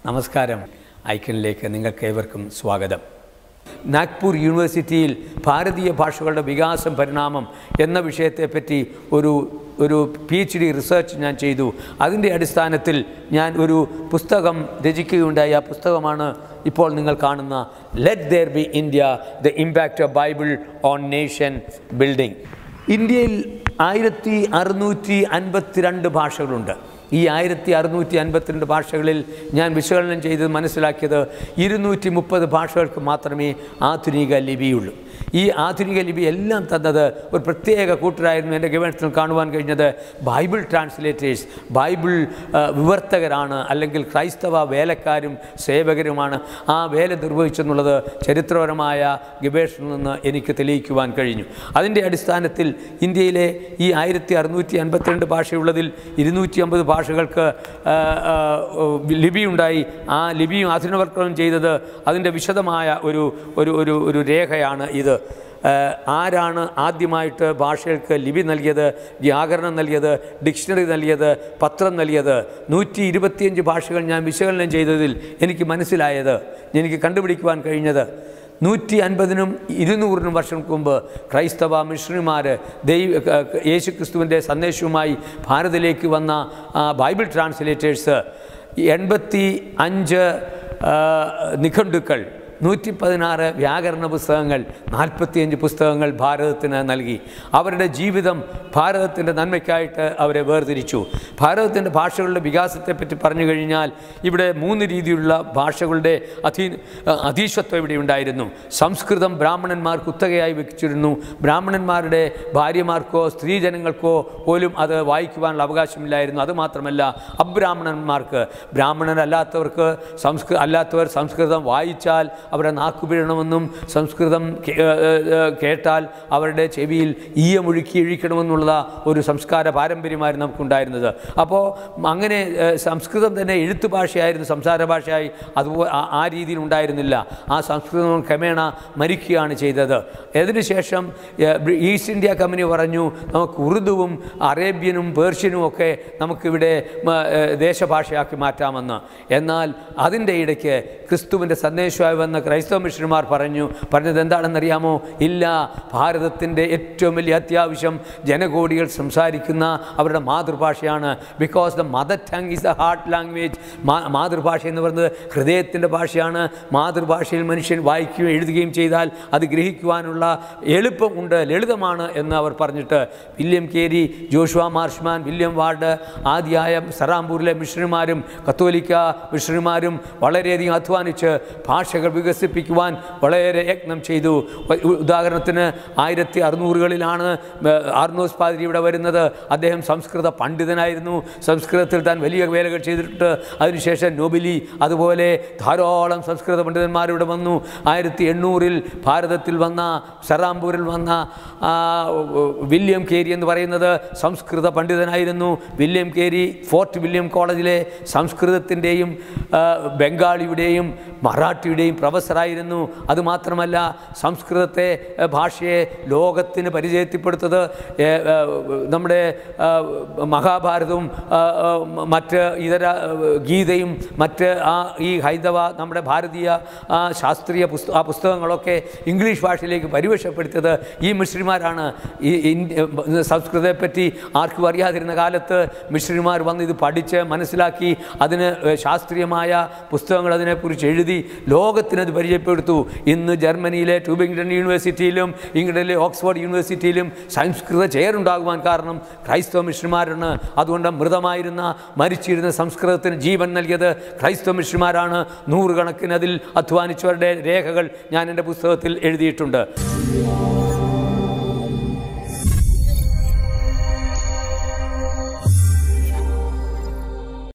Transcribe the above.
നമസ്കാരം ഐക്കണിലേക്ക് നിങ്ങൾക്ക് ഏവർക്കും സ്വാഗതം നാഗ്പൂർ യൂണിവേഴ്സിറ്റിയിൽ ഭാരതീയ ഭാഷകളുടെ വികാസം പരിണാമം എന്ന വിഷയത്തെപ്പറ്റി ഒരു ഒരു പി എച്ച് ഡി റിസർച്ച് ഞാൻ ചെയ്തു അതിൻ്റെ അടിസ്ഥാനത്തിൽ ഞാൻ ഒരു പുസ്തകം രചിക്കുകയുണ്ടായി ആ പുസ്തകമാണ് ഇപ്പോൾ നിങ്ങൾ കാണുന്ന let there be India the impact of Bible on nation building ഇന്ത്യയിൽ ആയിരത്തി അറുന്നൂറ്റി അൻപത്തിരണ്ട് ഭാഷകളുണ്ട് ഈ ആയിരത്തി അറുന്നൂറ്റി അൻപത്തിരണ്ട് ഭാഷകളിൽ ഞാൻ വിശകലനം ചെയ്ത് മനസ്സിലാക്കിയത് ഇരുന്നൂറ്റി മുപ്പത് ഭാഷകൾക്ക് മാത്രമേ ആധുനിക ലിപിയുള്ളൂ ഈ ആധുനിക ലിപി എല്ലാം തന്നത് ഒരു പ്രത്യേക കൂട്ടരായിരുന്നു എൻ്റെ ഗവേഷണത്തിൽ കാണുവാൻ കഴിഞ്ഞത് ബൈബിൾ ട്രാൻസ്ലേറ്റേഴ്സ് ബൈബിൾ ആ, വിവർത്തകരാണ് അല്ലെങ്കിൽ ക്രൈസ്തവ വേലക്കാരും സേവകരുമാണ് ആ വേല നിർവഹിച്ചെന്നുള്ളത് ചരിത്രപരമായ ഗവേഷണത്തിൽ നിന്ന് എനിക്ക് തെളിയിക്കുവാൻ കഴിഞ്ഞു അതിൻ്റെ അടിസ്ഥാനത്തിൽ ഇന്ത്യയിലെ ഈ ആയിരത്തി അറുന്നൂറ്റി അൻപത്തിരണ്ട് ഭാഷയുള്ളതിൽ ഇരുന്നൂറ്റി അമ്പത് ഭാഷകൾക്ക് ആ, ആ, ലിപിയുണ്ടായി ആ ലിപിയും ആധുനികവൽക്കരണം ചെയ്തത് അതിൻ്റെ വിശദമായ ഒരു ഒരു ഒരു ഒരു രേഖയാണ് ഇത് ഏഹ് ആരാണ് ആദ്യമായിട്ട് ഭാഷകൾക്ക് ലിപി നൽകിയത് വ്യാകരണം നൽകിയത് ഡിക്ഷണറി നൽകിയത് പത്രം നൽകിയത് നൂറ്റി ഇരുപത്തിയഞ്ച് ഭാഷകൾ ഞാൻ വിശകലനം ചെയ്തതിൽ എനിക്ക് മനസ്സിലായത് എനിക്ക് കണ്ടുപിടിക്കുവാൻ കഴിഞ്ഞത് നൂറ്റി അൻപതിനും ഇരുന്നൂറിനും വർഷങ്ങൾക്ക് മുമ്പ് ക്രൈസ്തവ മിഷണറിമാർ ദൈവ യേശു ക്രിസ്തുവിൻ്റെ സന്ദേശവുമായി ഭാരതത്തിലേക്ക് വന്ന ആ, ബൈബിൾ ട്രാൻസ്ലേറ്റേഴ്സ് എൺപത്തി അഞ്ച് ആ, നിഘണ്ടുക്കൾ നൂറ്റി പതിനാറ് വ്യാകരണ പുസ്തകങ്ങൾ നാൽപ്പത്തിയഞ്ച് പുസ്തകങ്ങൾ ഭാരതത്തിന് നൽകി അവരുടെ ജീവിതം ഭാരതത്തിൻ്റെ നന്മയ്ക്കായിട്ട് അവരെ വേർതിരിച്ചു ഭാരതത്തിൻ്റെ ഭാഷകളുടെ വികാസത്തെപ്പറ്റി പറഞ്ഞു കഴിഞ്ഞാൽ ഇവിടെ മൂന്ന് രീതിയിലുള്ള ഭാഷകളുടെ അധീ അധീശത്വം ഇവിടെ ഉണ്ടായിരുന്നു സംസ്കൃതം ബ്രാഹ്മണന്മാർ കുത്തകയായി വെച്ചിരുന്നു ബ്രാഹ്മണന്മാരുടെ ഭാര്യമാർക്കോ സ്ത്രീജനങ്ങൾക്കോ പോലും അത് വായിക്കുവാനുള്ള അവകാശമില്ലായിരുന്നു അതുമാത്രമല്ല അബ്രാഹ്മണന്മാർക്ക് ബ്രാഹ്മണരല്ലാത്തവർക്ക് സംസ്കൃ അല്ലാത്തവർ സംസ്കൃതം വായിച്ചാൽ അവരുടെ നാക്കുപിഴണമെന്നും സംസ്കൃതം കേ- ഏ, ഏ, കേട്ടാൽ അവരുടെ ചെവിയിൽ ഈയമൊഴുക്കി ഇഴിക്കണമെന്നുള്ള ഒരു സംസ്കാര പാരമ്പര്യമായിരുന്നു നമുക്കുണ്ടായിരുന്നത് അപ്പോൾ അങ്ങനെ ഏ, സംസ്കൃതം തന്നെ എഴുത്തു ഭാഷയായിരുന്നു സംസാര ഭാഷയായി അതുപോലെ ആ- ആ രീതിയിൽ ഉണ്ടായിരുന്നില്ല ആ സംസ്കൃതം ക്രമേണ മരിക്കുകയാണ് ചെയ്തത് അതിനുശേഷം ഏ, ബ്രി- ഈസ്റ്റ് ഇന്ത്യ കമ്പനി പറഞ്ഞു നമുക്ക് ഉറുദുവും അറേബ്യനും പേർഷ്യനും ഒക്കെ നമുക്കിവിടെ മ, ഏ, ദേശഭാഷയാക്കി മാറ്റാമെന്ന് എന്നാൽ അതിൻ്റെ ഇടയ്ക്ക് ക്രിസ്തുവിൻ്റെ സന്ദേശമായി വന്ന ക്രൈസ്തവ മിഷണന്മാർ പറഞ്ഞു പറഞ്ഞത് എന്താണെന്നറിയാമോ ഇല്ല ഭാരതത്തിൻ്റെ ഏറ്റവും വലിയ അത്യാവശ്യം ജനകോടികൾ സംസാരിക്കുന്ന അവരുടെ മാതൃഭാഷയാണ് because the mother tongue is the heart language മാതൃഭാഷ എന്ന് പറയുന്നത് ഹൃദയത്തിൻ്റെ ഭാഷയാണ് മാതൃഭാഷയിൽ മനുഷ്യൻ വായിക്കുകയും എഴുതുകയും ചെയ്താൽ അത് ഗ്രഹിക്കുവാനുള്ള എളുപ്പം ഉണ്ട് ലളിതമാണ് എന്ന് അവർ പറഞ്ഞിട്ട് William Carey Joshua Marshman William Ward ആദ്യായ സറാംപൂരിലെ മിഷണറിമാരും കത്തോലിക്ക മിഷണറിമാരും വളരെയധികം അധ്വാനിച്ച് ഭാഷകൾ വികസിപ്പിക്കുവാൻ വളരെ യത്നം ചെയ്തു ഉ- ഉദാഹരണത്തിന് ആയിരത്തി അറുന്നൂറുകളിലാണ് ആർണോസ് പാതിരി ഇവിടെ വരുന്നത് അദ്ദേഹം സംസ്കൃത പണ്ഡിതനായിരുന്നു സംസ്കൃതത്തിൽ താൻ വലിയ വേലകൾ ചെയ്തിട്ട് അതിനുശേഷം നൊബിലി അതുപോലെ ധാരാളം സംസ്കൃത പണ്ഡിതന്മാർ ഇവിടെ വന്നു ആയിരത്തി എണ്ണൂറിൽ ഭാരതത്തിൽ വന്ന സറാംപൂരിൽ വന്ന ആ, വില്യം കേരി എന്ന് പറയുന്നത് സംസ്കൃത പണ്ഡിതനായിരുന്നു വില്യം കേരി ഫോർട്ട് വില്യം കോളേജിലെ സംസ്കൃതത്തിൻ്റെയും ആ, ബംഗാളിയുടെയും മറാഠിയുടെയും പ്രൊഫസറായിരുന്നു അതുമാത്രമല്ല സംസ്കൃതത്തെ ആ, ഭാഷയെ ലോകത്തിന് പരിചയത്തിപ്പെടുത്തത് ഏ, ആ, നമ്മുടെ ആ, മഹാഭാരതവും ആ, ആ, മറ്റ് ഇതര ആ, ഗീതയും മറ്റ് ആ ഈ ഹൈന്ദവ നമ്മുടെ ഭാരതീയ ആ, ശാസ്ത്രീയ പുസ്ത ആ പുസ്തകങ്ങളൊക്കെ ഇംഗ്ലീഷ് ഭാഷയിലേക്ക് പരിവേഷപ്പെടുത്തിയത് ഈ മിശ്രിമാരാണ് ഈ ഇന്ത്യ സംസ്കൃതത്തെപ്പറ്റി ആർക്കും അറിയാതിരുന്ന കാലത്ത് മിശ്രിമാർ വന്ന് ഇത് പഠിച്ച് മനസ്സിലാക്കി അതിന് ഏഹ്, ശാസ്ത്രീയമായ പുസ്തകങ്ങൾ അതിനെക്കുറിച്ച് എഴുതി ലോകത്തിനത് പരിചയപ്പെടുത്തു ഇന്ന് ജർമ്മനിയിലെ ട്യൂബിംഗ്ടൺ യൂണിവേഴ്സിറ്റിയിലും ഇംഗ്ലണ്ടിലെ ഓക്സ്ഫോർഡ് യൂണിവേഴ്സിറ്റിയിലും സംസ്കൃത ചെയറുണ്ടാകുവാൻ കാരണം ക്രൈസ്തവ മിഷന്മാരാണ് അതുകൊണ്ട് മൃതമായിരുന്ന മരിച്ചിരുന്ന സംസ്കൃതത്തിന് ജീവൻ നൽകിയത് ക്രൈസ്തവ മിഷന്മാരാണ് നൂറുകണക്കിന് അതിൽ അധ്വാനിച്ചവരുടെ രേഖകൾ ഞാൻ എൻ്റെ പുസ്തകത്തിൽ എഴുതിയിട്ടുണ്ട്